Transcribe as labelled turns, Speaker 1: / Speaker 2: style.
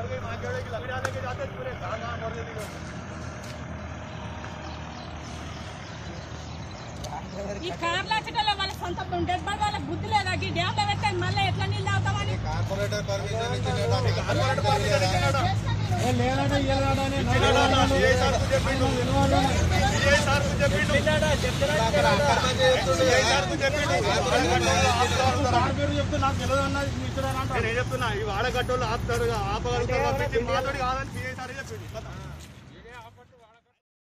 Speaker 1: ఈ కార్లు వచ్చేటోళ్ళ వాళ్ళ సొంత డెడ్ బాడీ వాళ్ళకి బుద్ధి లేదా ఈ డ్యామ్ లో పెడితే మళ్ళీ ఎట్లా నీళ్ళు తాగుతామని
Speaker 2: కార్పొరేటర్ పర్మిషన్ ఇచ్చినట్టు మీకు కార్పొరేటర్
Speaker 3: నేను చెప్తున్నా ఈ వాడగట్టోళ్ళు ఆపుతారు ఆపగలుగుతారు కాబట్టి మాతోటి కాదని సిఐ సార్ చెప్పిండు